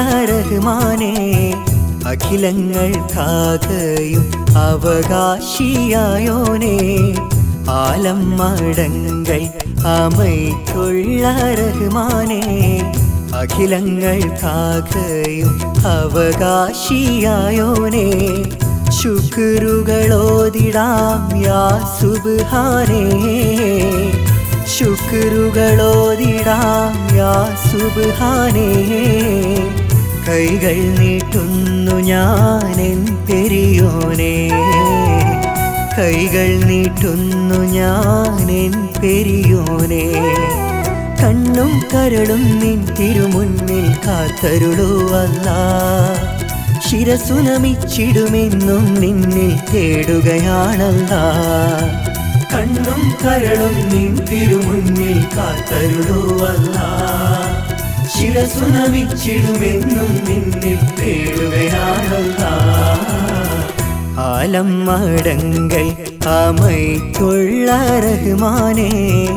റഹ്മാനെ അഖിലങ്ങൾക്കാകയും അവകാശിയായോനെ ആലം മടങ്ങൾ അമൈക്കുള്ള റഹ്മാനെ അഖിലങ്ങൾക്കാകയും അവകാശിയായോനെ ശുക്രുകളോതിടാം യാ സുബ്ഹാനേ ശുക്രുകളോതിടാം യാ സുബ്ഹാനേ കൈകൾ നീട്ടുന്നു ഞാനെൻ പെരിയോനെ കൈകൾ നീട്ടുന്നു ഞാനെൻ പെരിയോനെ കണ്ണും കരളും നിൻ തിരുമുന്നിൽ കാത്തരുളൂ അല്ലാ ശിരസു നമിച്ചിടുമെന്നും നിന്നിൽ തേടുകയാണല്ല കണ്ണും കരളും നിൻ തിരുമുന്നിൽ കാത്തരുളുവല്ല ശിരസു നമിച്ചിടുമെന്നും നിന്നിൽ തേടുകയാണല്ല ആലം മടങ്ങൾ അമൈക്കുള്ള റഹ്മാനെ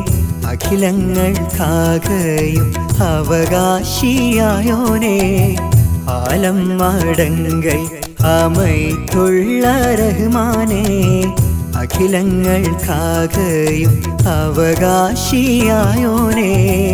അഖിലങ്ങൾക്കാകയും അവകാശിയായോനെ ആലം മടങ്ങൾ അമൈത്തുള്ള റഹ്മാനെ അഖിലങ്ങൾക്കാകയും അവകാശിയായോനെ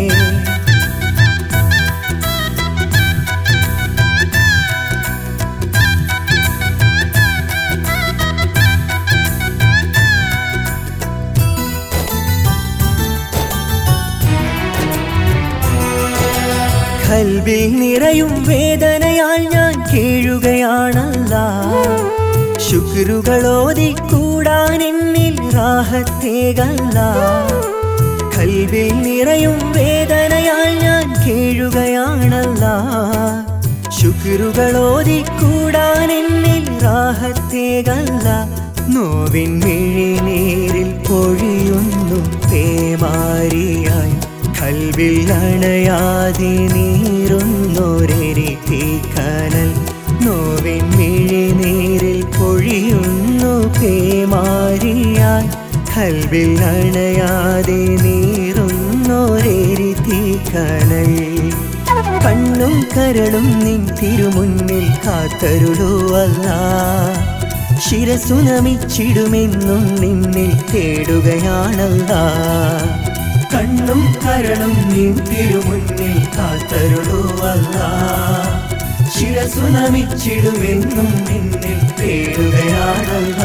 കൽവിൽ നിറയും വേദനയാൽ ഞാൻ കേഴുകയാണല്ല ശുക്രുകളോതി കൂടാൻ എന്നിൽ റാഹത്തേകല്ല കൽവിൽ നിറയും വേദനയാൽ ഞാൻ കേഴുകയാണല്ല ശുക്രുകളോതി കൂടാൻ എന്നിൽ റാഹത്തേകല്ല നോവിൻ മിഴിനീരിൽ പൊഴിയുന്നു പേമാരിയായി കൽവിൽ അണയാതെ നീറുന്നൊരരി തീക്കനൽ നോവിൻ മിഴിനീരിൽ പൊഴിയുന്നു പേമാരിയാൽ കൽവിൽ അണയാതെ നീറുന്നൊരരി തീക്കനൽ കണ്ണും കരളും നിൻ തിരുമുന്നിൽ കാത്തരുളൂ അല്ല ശിരസു നമിച്ചിടുമെന്നും നിന്നിൽ തേടുകയാണല്ല കണ്ണും കരളും നിൻ തിരുമുന്നിൽ കാത്തരുളുവല്ല ശിരസു നമിച്ചിടുമെന്നും നിന്നിൽ തേടുകയാണല്ല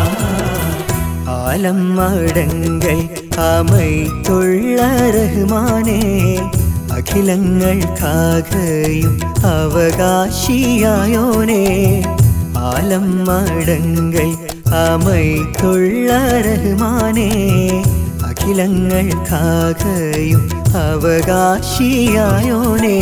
ആലം മടങ്ങൾ അമൈത്തുള്ള റഹ്മാനെ അഖിലങ്ങൾക്കാകയും അവകാശിയായോനെ ആലം മടങ്ങൾ അമൈത്തുള്ള റഹ്മാനെ അഖിലങ്ങൾക്കാകയും അവകാശിയായോനെ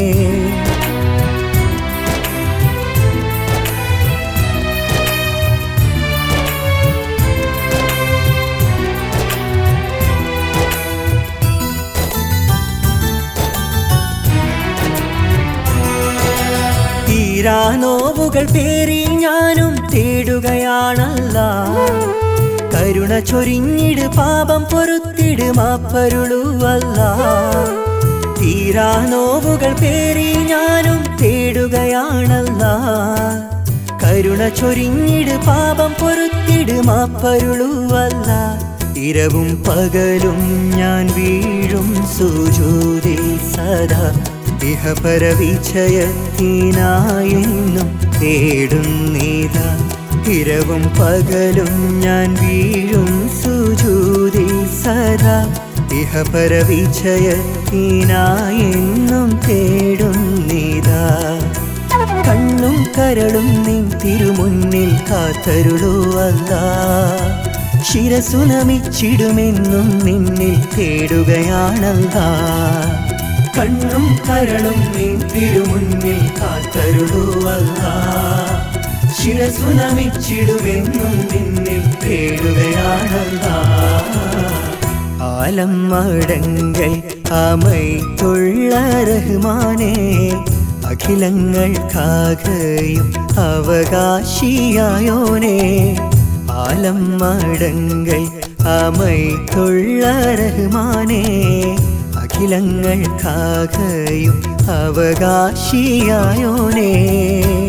തീരാ നോവുകൾ പേറി ഞാനും തേടുകയാണല്ല കരുണ ചൊരിഞ്ഞിട് പാപം പൊറുത്തിട് മാപ്പരുളുവല്ല തീരാ നോവുകൾ പേറി ഞാനും തേടുകയാണല്ല കരുണ ചൊരിഞ്ഞിട് പാപം പൊറുത്തിട് മാപ്പരുളുവല്ല ഇരവും പകലും ഞാൻ വീഴും സുജൂതിൽ സദാ ഇഹപരവിജയത്തിനായെന്നും തേടുന്നീത ഇരവും പകലും ഞാൻ വീഴും സുജൂതിൽ സദാ ഇഹപരവിജയത്തിനായെന്നും തേടുന്നീതാ കണ്ണും കരളും നിൻ തിരുമുന്നിൽ കാത്തരുളൂ അല്ല ശിരസു നമിച്ചിടുമെന്നും നിന്നിൽ തേടുകയാണല്ല കണ്ണും കരളും നിൻ തിരുമുന്നിൽ കാത്തരുളൂ അല്ല ശിരസു നമിച്ചിടുമെന്നും നിന്നിൽ തേടുകയാണല്ല ആലം മടങ്ങൾ അമൈത്തുള്ള റഹ്മാനെ അഖിലങ്ങൾക്കാകയും അവകാശിയായോനെ ആലം മടങ്ങൾ അമൈത്തുള്ള റഹ്മാനെ അഖിലങ്ങൾക്കാകയും അവകാശിയായോനേ